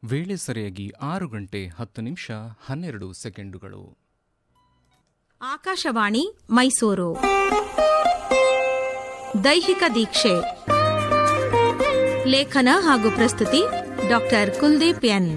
ವೇಳೆ ಸರಿಯಾಗಿ ಆರು ಗಂಟೆ ಹತ್ತು ನಿಮಿಷ ಹನ್ನೆರಡು ಸೆಕೆಂಡುಗಳು ಆಕಾಶವಾಣಿ ಮೈಸೂರು ದೈಹಿಕ ದೀಕ್ಷೆ ಲೇಖನ ಹಾಗೂ ಪ್ರಸ್ತುತಿ ಡಾಕ್ಟರ್ ಕುಲ್ದೀಪ್ ಎನ್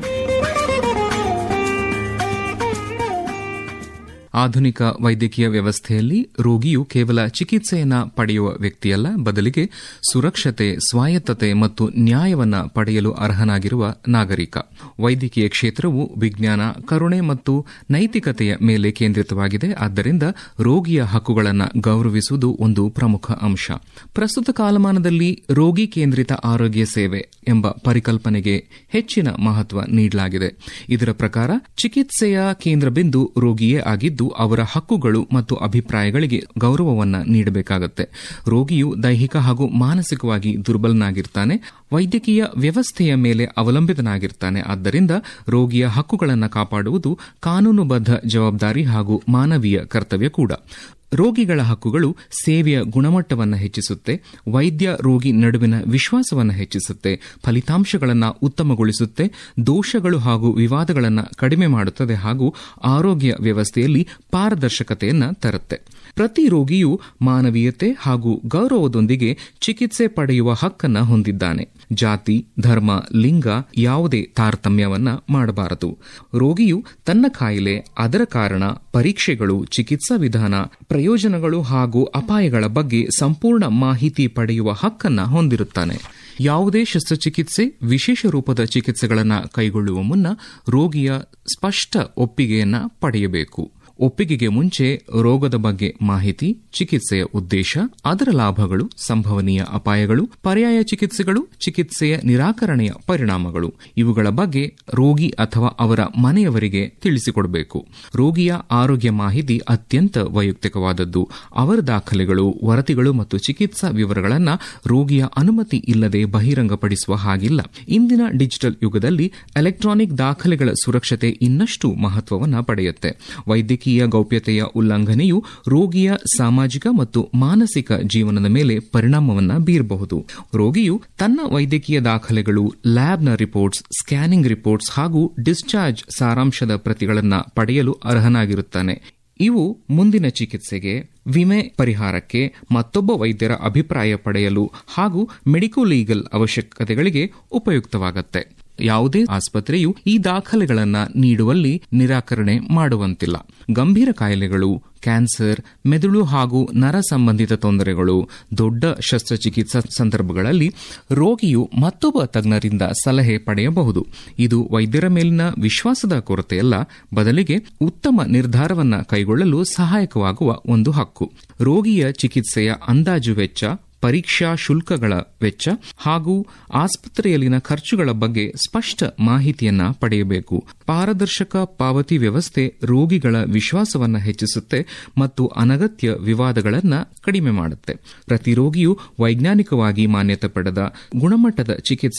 ಆಧುನಿಕ ವೈದ್ಯಕೀಯ ವ್ಯವಸ್ಥೆಯಲ್ಲಿ ರೋಗಿಯು ಕೇವಲ ಚಿಕಿತ್ಸೆಯನ್ನ ಪಡೆಯುವ ವ್ಯಕ್ತಿಯಲ್ಲ ಬದಲಿಗೆ ಸುರಕ್ಷತೆ ಸ್ವಾಯತ್ತತೆ ಮತ್ತು ನ್ಯಾಯವನ್ನ ಪಡೆಯಲು ಅರ್ಹನಾಗಿರುವ ನಾಗರಿಕ ವೈದ್ಯಕೀಯ ಕ್ಷೇತ್ರವು ವಿಜ್ಞಾನ ಕರುಣೆ ಮತ್ತು ನೈತಿಕತೆಯ ಮೇಲೆ ಕೇಂದ್ರಿತವಾಗಿದೆ ಆದ್ದರಿಂದ ರೋಗಿಯ ಹಕ್ಕುಗಳನ್ನು ಗೌರವಿಸುವುದು ಒಂದು ಪ್ರಮುಖ ಅಂಶ ಪ್ರಸ್ತುತ ಕಾಲಮಾನದಲ್ಲಿ ರೋಗಿ ಕೇಂದ್ರಿತ ಆರೋಗ್ಯ ಸೇವೆ ಎಂಬ ಪರಿಕಲ್ಪನೆಗೆ ಹೆಚ್ಚಿನ ಮಹತ್ವ ನೀಡಲಾಗಿದೆ ಇದರ ಪ್ರಕಾರ ಚಿಕಿತ್ಸೆಯ ಕೇಂದ್ರಬಿಂದು ರೋಗಿಯೇ ಆಗಿದ್ದು ಅವರ ಹಕ್ಕುಗಳು ಮತ್ತು ಅಭಿಪ್ರಾಯಗಳಿಗೆ ಗೌರವವನ್ನ ನೀಡಬೇಕಾಗುತ್ತೆ ರೋಗಿಯು ದೈಹಿಕ ಹಾಗೂ ಮಾನಸಿಕವಾಗಿ ದುರ್ಬಲನಾಗಿರ್ತಾನೆ ವೈದ್ಯಕೀಯ ವ್ಯವಸ್ಥೆಯ ಮೇಲೆ ಅವಲಂಬಿತನಾಗಿರ್ತಾನೆ ಆದ್ದರಿಂದ ರೋಗಿಯ ಹಕ್ಕುಗಳನ್ನು ಕಾಪಾಡುವುದು ಕಾನೂನುಬದ್ಧ ಜವಾಬ್ದಾರಿ ಹಾಗೂ ಮಾನವೀಯ ಕರ್ತವ್ಯ ಕೂಡ ರೋಗಿಗಳ ಹಕ್ಕುಗಳು ಸೇವೆಯ ಗುಣಮಟ್ಟವನ್ನು ಹೆಚ್ಚಿಸುತ್ತೆ ವೈದ್ಯ ರೋಗಿ ನಡುವಿನ ವಿಶ್ವಾಸವನ್ನು ಹೆಚ್ಚಿಸುತ್ತೆ ಫಲಿತಾಂಶಗಳನ್ನು ಉತ್ತಮಗೊಳಿಸುತ್ತೆ ದೋಷಗಳು ಹಾಗೂ ವಿವಾದಗಳನ್ನು ಕಡಿಮೆ ಮಾಡುತ್ತದೆ ಹಾಗೂ ಆರೋಗ್ಯ ವ್ಯವಸ್ಥೆಯಲ್ಲಿ ಪಾರದರ್ಶಕತೆಯನ್ನು ತರುತ್ತೆ ಪ್ರತಿ ರೋಗಿಯು ಮಾನವೀಯತೆ ಹಾಗೂ ಗೌರವದೊಂದಿಗೆ ಚಿಕಿತ್ಸೆ ಪಡೆಯುವ ಹಕ್ಕನ್ನು ಹೊಂದಿದ್ದಾನೆ ಜಾತಿ ಧರ್ಮ ಲಿಂಗ ಯಾವುದೇ ತಾರತಮ್ಯವನ್ನ ಮಾಡಬಾರದು ರೋಗಿಯು ತನ್ನ ಕಾಯಿಲೆ ಅದರ ಕಾರಣ ಪರೀಕ್ಷೆಗಳು ಚಿಕಿತ್ಸಾ ವಿಧಾನ ಪ್ರಯೋಜನಗಳು ಹಾಗೂ ಅಪಾಯಗಳ ಬಗ್ಗೆ ಸಂಪೂರ್ಣ ಮಾಹಿತಿ ಪಡೆಯುವ ಹಕ್ಕನ್ನ ಹೊಂದಿರುತ್ತಾನೆ ಯಾವುದೇ ಶಸ್ತ್ರಚಿಕಿತ್ಸೆ ವಿಶೇಷ ರೂಪದ ಚಿಕಿತ್ಸೆಗಳನ್ನು ಕೈಗೊಳ್ಳುವ ಮುನ್ನ ರೋಗಿಯ ಸ್ಪಷ್ಟ ಒಪ್ಪಿಗೆಯನ್ನ ಪಡೆಯಬೇಕು ಒಪ್ಪಿಗೆಗೆ ಮುಂಚೆ ರೋಗದ ಬಗ್ಗೆ ಮಾಹಿತಿ ಚಿಕಿತ್ಸೆಯ ಉದ್ದೇಶ ಅದರ ಲಾಭಗಳು ಸಂಭವನೀಯ ಅಪಾಯಗಳು ಪರ್ಯಾಯ ಚಿಕಿತ್ಸೆಗಳು ಚಿಕಿತ್ಸೆಯ ನಿರಾಕರಣೆಯ ಪರಿಣಾಮಗಳು ಇವುಗಳ ಬಗ್ಗೆ ರೋಗಿ ಅಥವಾ ಅವರ ಮನೆಯವರಿಗೆ ತಿಳಿಸಿಕೊಡಬೇಕು ರೋಗಿಯ ಆರೋಗ್ಯ ಮಾಹಿತಿ ಅತ್ಯಂತ ವೈಯಕ್ತಿಕವಾದದ್ದು ಅವರ ದಾಖಲೆಗಳು ವರದಿಗಳು ಮತ್ತು ಚಿಕಿತ್ಸಾ ವಿವರಗಳನ್ನು ರೋಗಿಯ ಅನುಮತಿ ಇಲ್ಲದೆ ಬಹಿರಂಗಪಡಿಸುವ ಹಾಗಿಲ್ಲ ಇಂದಿನ ಡಿಜಿಟಲ್ ಯುಗದಲ್ಲಿ ಎಲೆಕ್ಟ್ರಾನಿಕ್ ದಾಖಲೆಗಳ ಸುರಕ್ಷತೆ ಇನ್ನಷ್ಟು ಮಹತ್ವವನ್ನು ಪಡೆಯುತ್ತೆ ವೈದ್ಯಕೀಯ ಗೌಪ್ಯತೆಯ ಉಲ್ಲಂಘನೆಯು ರೋಗಿಯ ಸಾಮಾಜಿಕ ಮತ್ತು ಮಾನಸಿಕ ಜೀವನದ ಮೇಲೆ ಪರಿಣಾಮವನ್ನು ಬೀರಬಹುದು ರೋಗಿಯು ತನ್ನ ವೈದ್ಯಕೀಯ ದಾಖಲೆಗಳು ಲ್ಯಾಬ್ನ ರಿಪೋರ್ಟ್ಸ್ ಸ್ಕ್ಯಾನಿಂಗ್ ರಿಪೋರ್ಟ್ಸ್ ಹಾಗೂ ಡಿಸ್ಚಾರ್ಜ್ ಸಾರಾಂಶದ ಪ್ರತಿಗಳನ್ನು ಪಡೆಯಲು ಅರ್ಹನಾಗಿರುತ್ತಾನೆ ಇವು ಮುಂದಿನ ಚಿಕಿತ್ಸೆಗೆ ವಿಮೆ ಪರಿಹಾರಕ್ಕೆ ಮತ್ತೊಬ್ಬ ವೈದ್ಯರ ಅಭಿಪ್ರಾಯ ಪಡೆಯಲು ಹಾಗೂ ಮೆಡಿಕೋ ಲೀಗಲ್ ಅವಶ್ಯಕತೆಗಳಿಗೆ ಉಪಯುಕ್ತವಾಗುತ್ತೆ ಯಾವುದೇ ಆಸ್ಪತ್ರೆಯು ಈ ದಾಖಲೆಗಳನ್ನ ನೀಡುವಲ್ಲಿ ನಿರಾಕರಣೆ ಮಾಡುವಂತಿಲ್ಲ ಗಂಭೀರ ಕಾಯಿಲೆಗಳು ಕ್ಯಾನ್ಸರ್ ಮೆದುಳು ಹಾಗೂ ನರ ಸಂಬಂಧಿತ ತೊಂದರೆಗಳು ದೊಡ್ಡ ಶಸ್ತ್ರಚಿಕಿತ್ಸಾ ಸಂದರ್ಭಗಳಲ್ಲಿ ರೋಗಿಯು ಮತ್ತೊಬ್ಬ ತಜ್ಞರಿಂದ ಸಲಹೆ ಪಡೆಯಬಹುದು ಇದು ವೈದ್ಯರ ಮೇಲಿನ ವಿಶ್ವಾಸದ ಕೊರತೆಯಲ್ಲ ಬದಲಿಗೆ ಉತ್ತಮ ನಿರ್ಧಾರವನ್ನ ಕೈಗೊಳ್ಳಲು ಸಹಾಯಕವಾಗುವ ಒಂದು ಹಕ್ಕು ರೋಗಿಯ ಚಿಕಿತ್ಸೆಯ ಅಂದಾಜು ವೆಚ್ಚ ಪರೀಕ್ಷಾ ಶುಲ್ಕಗಳ ವೆಚ್ಚ ಹಾಗೂ ಆಸ್ಪತ್ರೆಯಲ್ಲಿನ ಖರ್ಚುಗಳ ಬಗ್ಗೆ ಸ್ಪಷ್ಟ ಮಾಹಿತಿಯನ್ನ ಪಡೆಯಬೇಕು ಪಾರದರ್ಶಕ ಪಾವತಿ ವ್ಯವಸ್ಥೆ ರೋಗಿಗಳ ವಿಶ್ವಾಸವನ್ನು ಹೆಚ್ಚಿಸುತ್ತೆ ಮತ್ತು ಅನಗತ್ಯ ವಿವಾದಗಳನ್ನು ಕಡಿಮೆ ಮಾಡುತ್ತೆ ಪ್ರತಿ ರೋಗಿಯು ವೈಜ್ಞಾನಿಕವಾಗಿ ಮಾನ್ಯತೆ ಪಡೆದ ಗುಣಮಟ್ಟದ ಚಿಕಿತ್ಸೆ